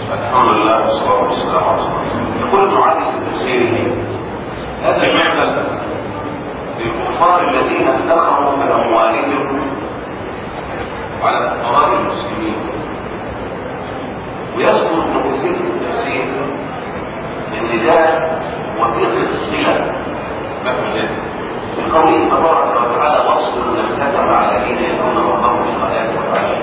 الحمد لله والصلاة والسلام على رسول الله يقول ابن عدي في تفسيره هذا المعتل للكفار الذين ادخروا من أموالهم على فقراء المسلمين ويذكر ابن كثير في التفسير ان ده وثيق الصلة مثلا في قوله تبارك وتعالى واصبر نفسك مع الذين يدعون ربهم بالغداة والعشي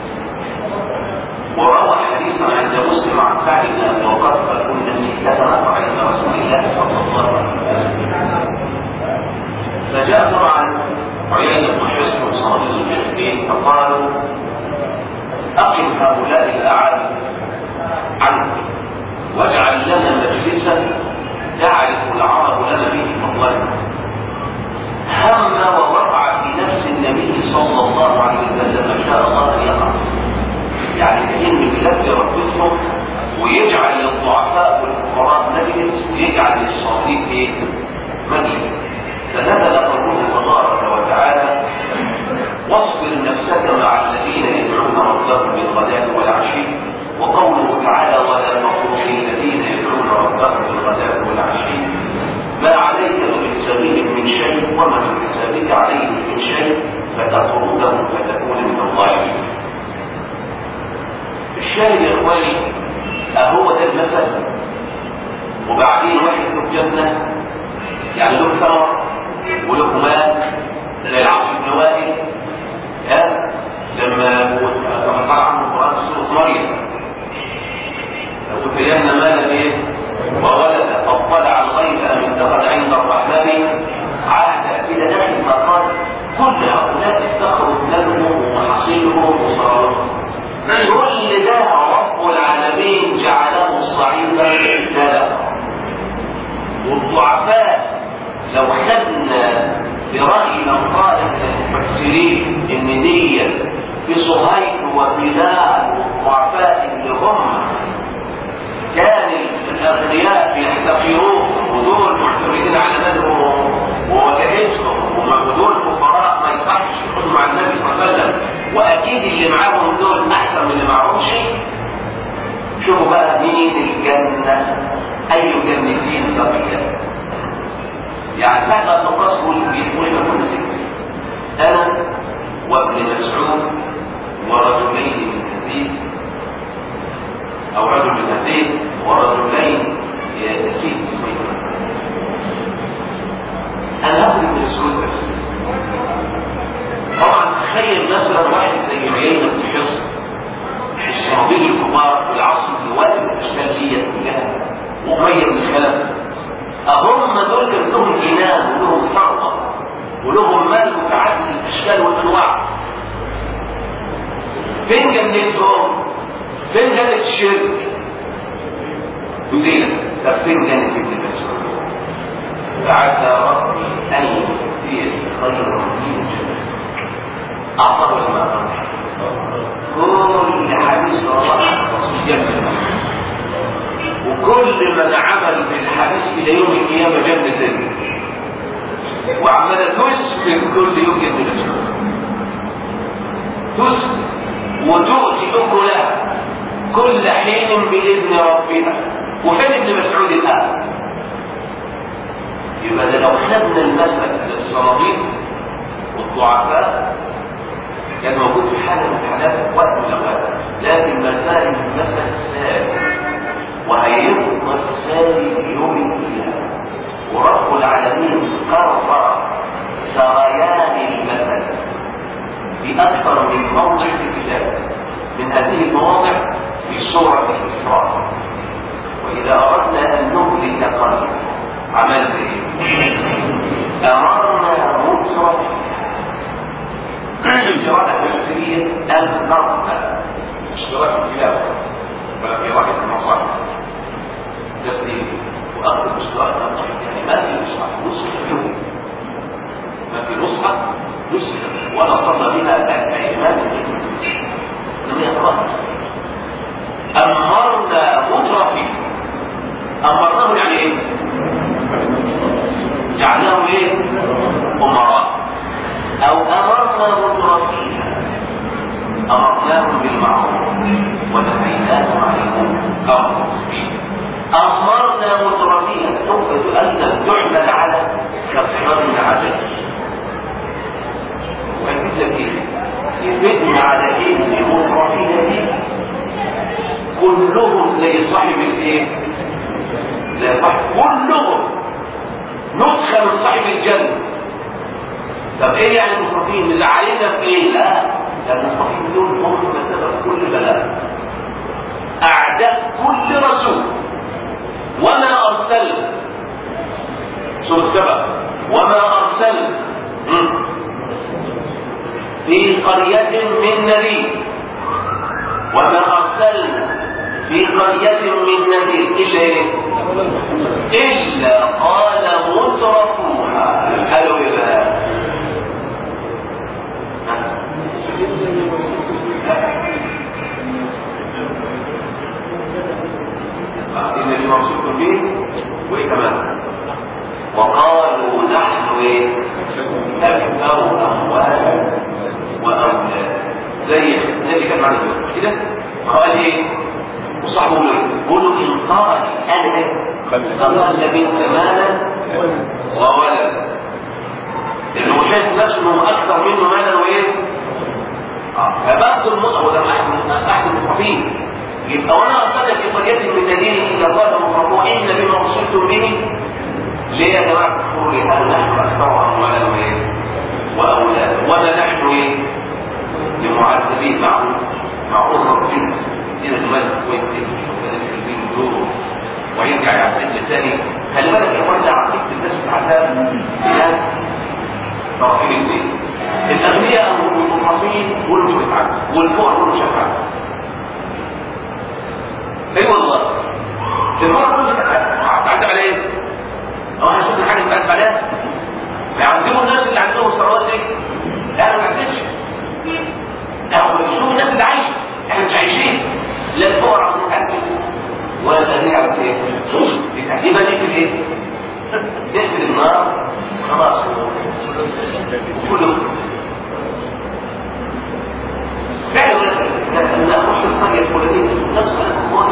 وروى حديثا عند مسلم عن سعد بن ابي وقاص قال كنا ستة عند رسول الله صلى الله عليه وسلم فجاء طبعا عيينة بن حصن وصناديق المشركين فقالوا أقم هؤلاء الأعلى عنك واجعل لنا مجلسا تعرف العرب لنا به فضلنا هم ووقع في نفس النبي صلى الله عليه وسلم ما شاء الله ان يقع يعني كأن بيكسر ربطهم ويجعل للضعفاء والفقراء مجلس ويجعل للصالحين ايه؟ مجلس فنزل قوله تبارك وتعالى واصبر نفسك مع الذين يدعون ربهم بالغداة والعشي وقوله تعالى ولا تطرد الذين يدعون ربهم بالغداة والعشي ما عليك من حسابهم من شيء وما من حسابك عليهم من شيء فتطردهم فتكون من الظالمين الشاهد يا اخواني اهو ده المثل وبعدين واحد له جنه يعني له ثمر وله مال زي العصر بن وائل ها لما كما قال عنه القران في سوره مريم وتيمنا مالا ايه وولد فاطلع الغيب ام اتخذ عند الرحمن عهدا الى اخر ما قال كل هؤلاء افتخروا بنبهم ومحاصيلهم وصارهم كل ده رب العالمين جعله صعيدا لا والضعفاء لو خدنا برأي من قال من المفسرين ان دي في صهيب وبلال والضعفاء اللي هم كان الاغنياء يحتقروهم ودول معتمدين على مالهم ووجهتهم ودول فقراء ما ينفعش يخدموا مع النبي صلى الله عليه وسلم واكيد اللي معاهم دول احسن من اللي معاهمش شوفوا بقى مين الجنه اي جنتين بقيت يعني بعد ان تقصوا يقول كل ست انا وابن مسعود ورجلين من هذين او رجل من هذين ورجلين يتكيد انا هاخد ابن مسعود بس طبعا تخيل مثلا واحد زي عيينة بن حصن الصناديق الكبار في العصر الوالد الاشكال دي كلها واميه بن خلف هم دول كان لهم إيمان ولهم ثروة ولهم مال متعدد الأشكال والأنواع فين جنتهم؟ فين جنة الشرك؟ وزينة طب فين جنة ابن مسعود؟ فعسى ربي أن يؤتيني خيرا من أعطاه ولا ما كل حديث الله جنة وكل من عمل بالحديث الى يوم القيامه جنه تاني وعماله تسكن كل يوم جنه مسعود تسكن وتؤتي اكلها كل حين باذن ربها وفين ابن مسعود الان يبقى ده لو خدنا المسلك للصناديق والضعفاء كان موجود في حاله من الحالات وقت من الاوقات لكن ما زال المسلك الثاني وهيفضل ساري يوم القيامة ورب العالمين قرر سريان المثل في أكثر من موضع في الكتاب من هذه المواضع في سورة الإسراء وإذا أردنا أن نهلك قرية عملت إيه؟ أمرنا مترف قراءة تفسيرية أمرنا مش قراءة الكتاب ولا في واحد المصالح تسليم واخذ مشترك نصح يعني ما في نصح نصح له ما في نصح نصح ولا صلى بها الائمات لم يترد امرنا مترفي امرناه يعني ايه جعلناهم ايه امراء او امرنا مترفين امرناهم بالمعروف ونهيناهم عن المنكر أمرنا مترفيها تؤخذ أن تحمل على كفر العدد وأكيد لك إيه؟ يفيدنا على إن المترفين دي كلهم زي صاحب الإيه؟ زي صاحب كلهم نسخة من صاحب الجنة طب ايه يعني المترفين اللي علينا في ايه لا ده المترفين دول هم سبب كل بلاء اعداء كل رسول وما ارسلنا سورة سبب وما ارسلنا في قرية من نذير وما ارسلنا في قرية من نذير الا ايه الا قال مترفوها قالوا ايه بقى إن اللي مبسوط به وإيه كمان وقالوا نحن إيه أكثر أموالا وأولاد زي زي اللي كان معنا دلوقتي كده قال إيه وصاحبه يقول إيه بيقولوا إن قال أنا قال من مالا وولد لأنه هو شايف نفسه إنه أكثر منه مالا وإيه فبعض النقط وده احد المصابين يبقى وانا ارسلت في قريه من دليل اذا قال مصابون ان بما ارسلتم به ليه يا جماعه تقولوا لي هل نحن اكثر اموالا وايه واولادا وما نحن ايه بمعذبين مع معقول ربنا دين الملك وانت الدين دوره ويرجع يعتد ثاني خلي بالك يا اخوانا عقيده الناس بتاعتها هي طرفين الاثنين الاغنياء والمحاصين كله شفعات والفقراء كله شفعات اي والله الفقراء كله شفعات تعتب على ايه؟ هو احنا شفنا حاجه بتعتب عليها؟ يعذبوا الناس اللي عندهم ثروات دي لا ما تعتبش لا يشوفوا الناس اللي عايشه احنا مش عايشين لا الفقراء عاوزين يتعذبوا ولا الاغنياء عاوزين ايه؟ التعذيبه دي في الايه؟ تقفل النار خلاص كله فعلا لما اخش القريه الفلانيه نسمع الاموال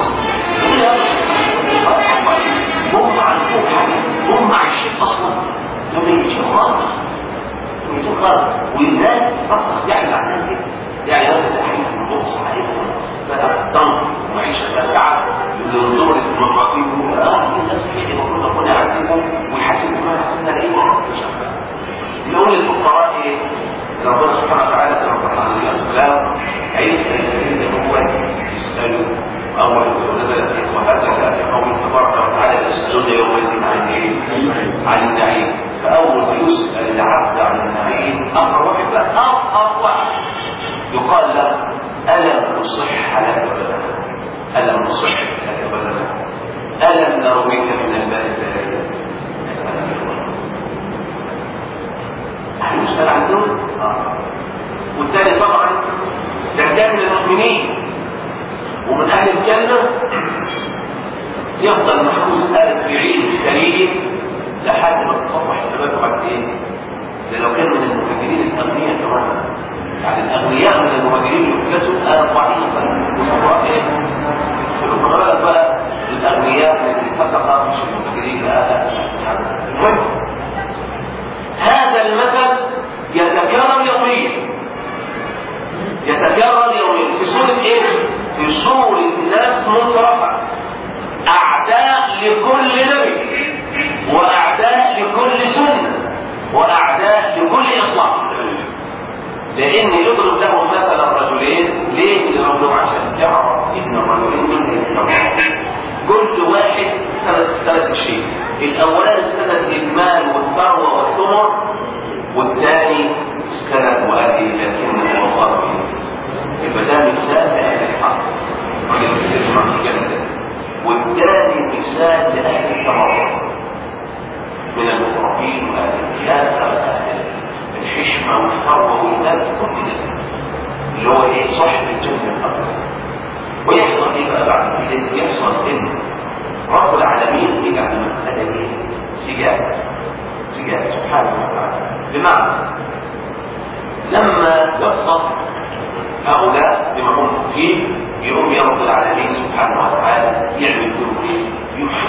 هم عندهم حاجه هم عايشين اصلا لما يجي خالص يجي خالص والناس اصلا يعني معناها كده يعني ناس الحين بص عليهم بدا ضنك وعيشه بسعه ينظروا للمرافقين اه الناس كده المفروض اكون اعذبهم ويحاسبوا ما حسنا ايه يقول للفقراء ايه ربنا سبحانه وتعالى كما قال عليه السلام عيسى الذين هو يسالوا اول نزلت وهكذا في قول تبارك وتعالى يسالون يومئذ عن ايه؟ عن النعيم فاول ما يسال العبد عن النعيم امر واحد بقى امر واحد يقال له الم نصح لك بدنا الم نصح لك بدنا الم نرويك من الماء البارد هيسأل عن دول آه. والتاني طبعا ده كان من المؤمنين ومن أهل الجنة يفضل محبوس ألف يعيد في خليله لحد ما تصفح الشباب حاجتين ده لو كان من المهاجرين الأغنياء كمان يعني الأغنياء من المهاجرين يفلسوا ألف ضعيفا وصفوا إيه؟ يدخلوا في بقى الأغنياء الذي فسق مش المهاجرين لا المهم هذا المثل يتكرر يوميا يتكرر يوميا في سورة ايه؟ في سورة ناس مترفع أعداء لكل نبي وأعداء لكل سنة وأعداء لكل إصلاح لأن يضرب لهم مثلا رجلين ليه يضرب لهم عشان يعرف إن الرجلين دول كل واحد سند سند شيء الأولاني سند المال والثروة والثمر والثاني سند وأدي لكنه وصار يبقى ده مثال لأهل الحق راجل كتير مع الجنة والثاني مثال لأهل التمرد من المترفين وأهل القياسة وأهل الحشمة والثروة والمال كل ده اللي هو ايه صاحب الجنة الأكبر ويحصل ايه بقى بعد كده يحصل ان رب العالمين يجعل المسألة ايه سجاد سجاد سبحانه وتعالى بمعنى لما يصف هؤلاء بما هم فيه يقوم يا رب العالمين سبحانه وتعالى يعمل فيهم ايه؟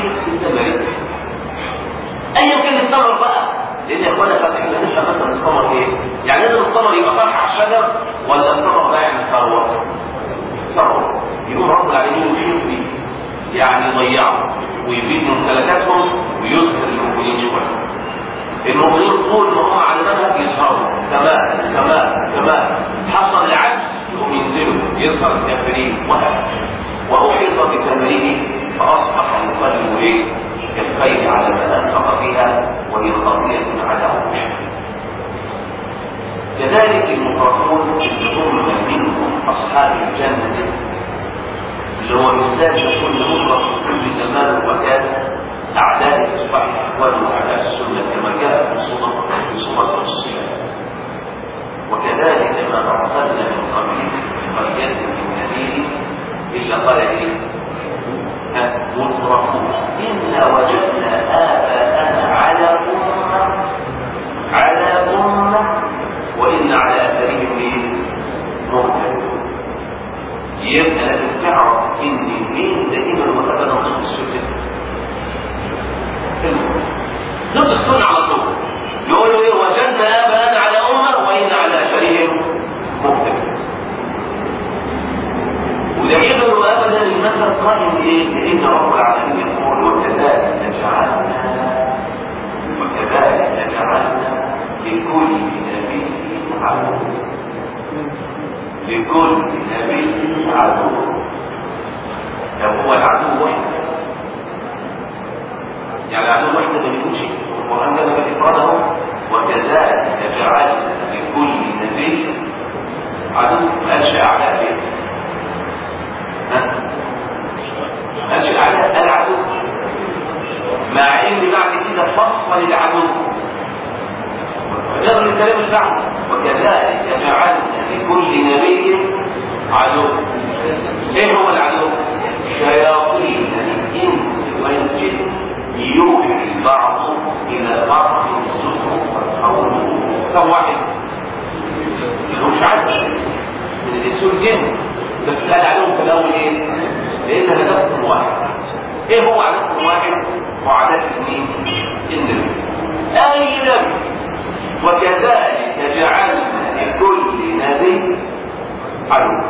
لازم الثمر ايه؟ يعني لازم الثمر يبقى فرح على الشجر ولا الثمر ده يعني ثروه؟ ثروه يقوم رب العالمين يحيط بيه يعني يضيعه ويبيد ممتلكاتهم ويظهر المؤمنين شويه المؤمنين طول ما هم على المنهج يظهروا كمان كمان كمان حصل العكس يقوم ينزلوا يظهر الكافرين وهكذا واحيط بثمره فاصبح القلب ايه كالخيل على ما انفق فيها وهي خاطئه على عروشه كذلك المفرحون اللي هم منهم اصحاب الجنه اللي هو مثال كل مفرح في كل زمان ومكان اعداء الاصلاح الاخوان واعداء السنه كما جاء في سوره في سوره الصيام وكذلك ما ارسلنا من قبلك في قريه من نذير الا قال ايه مترفون انا وجدنا اباءنا على امه على امه وان على اثرهم ايه مهتدون يبقى لازم تعرف ان مين دائما وابدا ضد السنه ضد السنه على طول يقولوا ايه وجدنا اباءنا على امه وان على اثرهم مهتدون ودليل ابدا المثل قائم ايه؟ لان رب العالمين يقول وكذلك جعلنا وكذلك جعلنا لكل نبي عدو لكل نبي عدو لو هو العدو واحد يعني عدو واحد ما بيكونش القران ده بإفراده وكذلك جعلنا لكل نبي عدو ما قالش اعداء فيه قالش الاعداء العدو مع ان بعد كده فصل العدو غير الكلام اللي بعده وكذلك جعلنا لكل نبي عدو ايه هو العدو شياطين الانس والجن يوحي بعض الى بعض الزخرف والقول كم واحد مش عارف من الانس والجن بس قال عليهم في الاول ايه؟ لان هدفهم واحد ايه هو هدفهم واحد؟ وعدد اثنين النبي اي نبي وكذلك جعلنا لكل نبي عدو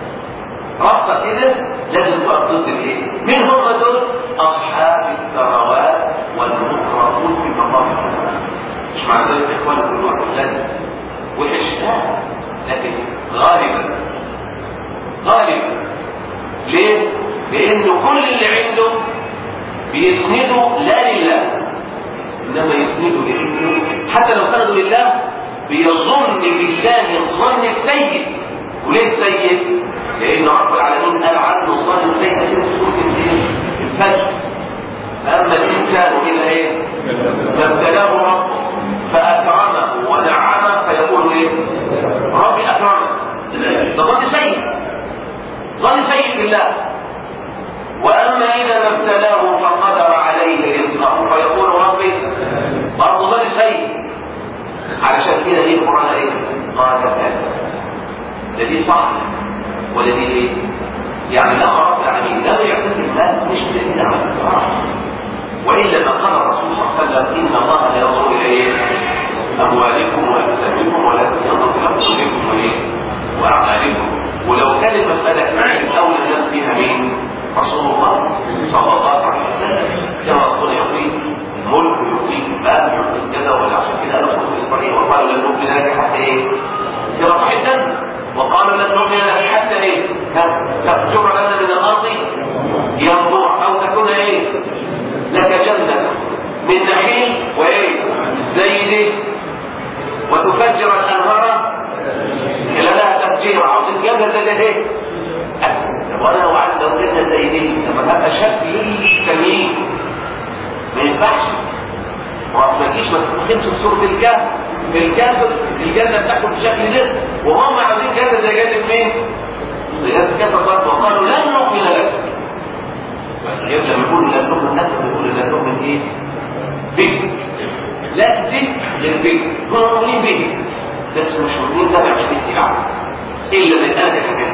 ربط كده لازم تقف ضد الايه؟ مين هم دول؟ اصحاب الثروات والمترفون في مقام الثروات مش معنى ذلك اخوان كل واحد لازم وحش لا لكن غالبا غالبا ليه؟ لانه كل اللي عنده بيسنده لا لله انما يسنده لله حتى لو سنده لله بيظن بالله الظن السيء وليه السيء؟ لان رب العالمين قال عنه الظن السيء في سوره الفجر فاما الانسان الا ايه؟ فابتلاه ربه فاكرمه ونعمه فيقول ايه؟ ربي اكرمه ده ظن سيء ظن سيء بالله واما اذا ما ابتلاه فقدر عليه رزقه فيقول ربي برضه ظن سيء علشان كده ايه القران ايه؟ قال كذا ده دي صح ولا دي ايه؟ يعني لا رب العالمين لا يعتزل المال مش دليل على الفراغ والا ما قال الرسول صلى الله عليه وسلم ان الله لا ينظر الى ايه؟ اموالكم واجسادكم ولكن ينظر الى قلوبكم وايه؟ واعمالكم ولو كانت مساله عين اولى الناس بها مين؟ رسول الله صلى الله عليه وسلم كما ربنا يعطيه الملك ويعطيه المال ويعطيه كذا ولا عشان كده انا قلت في اسرائيل وقالوا لن نؤمن لك حتى ايه؟ يرفع الدم وقالوا لن نؤمن لك حتى ايه؟ تفجر لنا من الارض ينبوع او تكون ايه؟ لك جنه من نخيل وايه؟ زيد وتفجر الانهار خلالها تفجير عاوز الجنه زي ده ايه؟ وانا وعدت لو جنه زي دي لما تبقى شكل للتمييز ما ينفعش ما تجيش ما تتخمش في سوره الكهف في الكهف الجنه بتاكل بشكل ده وهم عاوزين جنه زي جنه مين؟ زي جنه الكهف برضه وقالوا لن نؤمن لك يبقى لما يقول لن نؤمن لك بيقول لن نؤمن ايه؟ بك لا دي غير بك هم مؤمنين به بس مش مؤمنين ده مش بالتباع الا من اهل الحاجات